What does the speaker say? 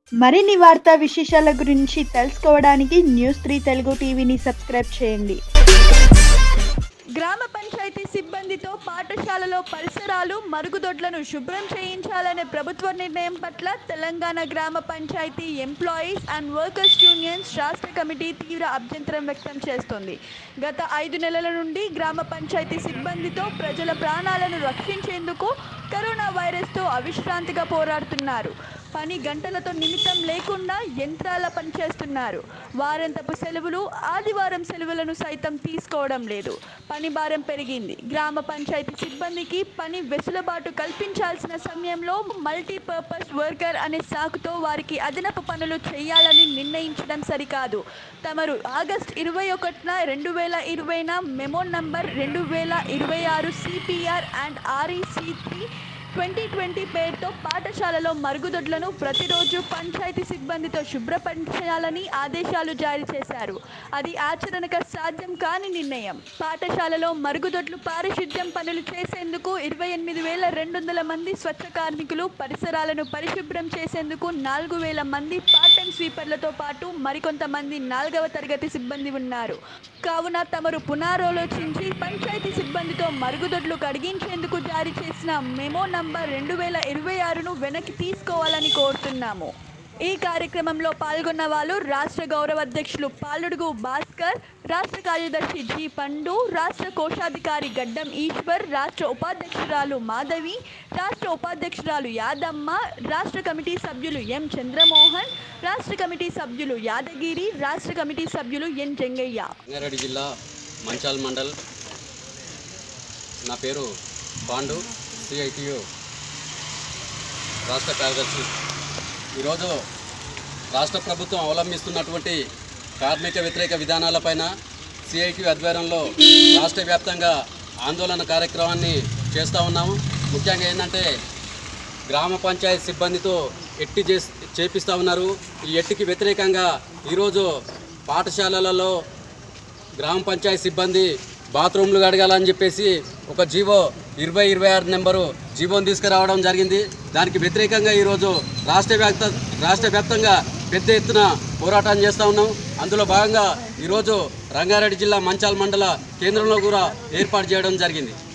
మరిన్ని వార్తా విశేషాల గురించి తెలుసుకోవడానికి న్యూస్ త్రీ తెలుగు టీవీని సబ్స్క్రైబ్ చేయండి గ్రామ పంచాయతీ సిబ్బందితో పాఠశాలలో పరిసరాలు మరుగుదొడ్లను శుభ్రం చేయించాలనే ప్రభుత్వ నిర్ణయం పట్ల తెలంగాణ గ్రామ panchayat employees and workers unions రాష్ట్ర కమిటీ తీవ్ర అభ్యంతరం వ్యక్తం చేస్తోంది గత ఐదు నెలల నుండి గ్రామ పంచాయతీ సిబ్బందితో ప్రజల ప్రాణాలను రక్షించేందుకు కరోనా వైరస్తో అవిశ్రాంతిగా పోరాడుతున్నారు పని గంటలతో నిమిత్తం లేకుండా యంత్రాల పనిచేస్తున్నారు వారంతపు సెలవులు ఆదివారం సెలవులను సైతం తీసుకోవడం లేదు పని భారం పెరిగింది గ్రామ పంచాయతీ సిబ్బందికి పని వెసులుబాటు కల్పించాల్సిన సమయంలో మల్టీపర్పస్ వర్కర్ అనే సాకుతో వారికి అదనపు పనులు చేయాలని నిర్ణయించడం సరికాదు తమరు ఆగస్ట్ ఇరవై ఒకటిన రెండు వేల ఇరవైన మెమో నంబర్ రెండు వేల ఇరవై ఆరు CPR and REC three twenty twenty పేరుతో పాఠశాలలో మరుగుదొడ్లను ప్రతిరోజు పంచాయతీ సిబ్బందితో శుభ్రపరచాలని ఆదేశాలు జారీ చేశారు అది ఆచరణకు సాధ్యం కాని నిర్ణయం పాఠశాలలో మరుగుదొడ్లు పారిశుద్ధ్యం పనులు చేసేందుకు ఇరవై ఎనిమిది వేల రెండు వందల మంది స్వచ్ఛ కార్మికులు పరిసరాలను పరిశుభ్రం చేసేందుకు నాలుగు వేల మంది పార్ట్ టైం స్వీపర్లతో పాటు మరికొంతమంది నాలుగవ తరగతి సిబ్బంది ఉన్నారు కావున తమరు పునరాలోచించి పంచాయతీ సిబ్బందితో మరుగుదొడ్లు కడిగించేందుకు జారీ చేసిన మెమో నంబర్ రెండు వేల ఇరవై ఆరును వెనక్కి తీసుకోవాలని కోరుతున్నాము ఈ కార్యక్రమంలో పాల్గొన్న వాళ్ళు రాష్ట్ర గౌరవ అధ్యక్షులు పాలుడుగు భాస్కర్ రాష్ట్ర కార్యదర్శి జి పండు రాష్ట్ర కోశాధికారి గడ్డం ఈశ్వర్ రాష్ట్ర ఉపాధ్యక్షురాలు మాధవి రాష్ట్ర ఉపాధ్యక్షురాలు యాదమ్మ రాష్ట్ర కమిటీ సభ్యులు ఎం చంద్రమోహన్ రాష్ట్ర కమిటీ సభ్యులు యాదగిరి రాష్ట్ర కమిటీ సభ్యులు ఎన్ జంగయ్య రంగారెడ్డి జిల్లా మంచాల్ మండల్ నా పేరు పాండు సిఐటియు రాష్ట్ర కార్యదర్శి ఈరోజు రాష్ట్ర ప్రభుత్వం అవలంబిస్తున్నటువంటి కార్మిక వ్యతిరేక విధానాలపైన సిఐటి ఆధ్వర్యంలో రాష్ట్ర వ్యాప్తంగా ఆందోళన కార్యక్రమాన్ని చేస్తూ ఉన్నాము ముఖ్యంగా ఏంటంటే గ్రామ పంచాయతీ సిబ్బందితో ఎట్టి చేస్ చేపిస్తూ ఉన్నారు ఈ ఎట్టికి వ్యతిరేకంగా ఈరోజు పాఠశాలలలో గ్రామ పంచాయతీ సిబ్బంది బాత్రూమ్లు కడగాలని చెప్పేసి ఒక జీవో ఇరవై ఇరవై ఆరు నెంబరు జీవోని తీసుకురావడం జరిగింది దానికి వ్యతిరేకంగా ఈరోజు రాష్ట్ర వ్యాప్త రాష్ట్ర వ్యాప్తంగా పెద్ద ఎత్తున పోరాటం చేస్తూ ఉన్నాం అందులో భాగంగా ఈరోజు రంగారెడ్డి జిల్లా మంచాల్ మండల కేంద్రంలో కూడా ఏర్పాటు చేయడం జరిగింది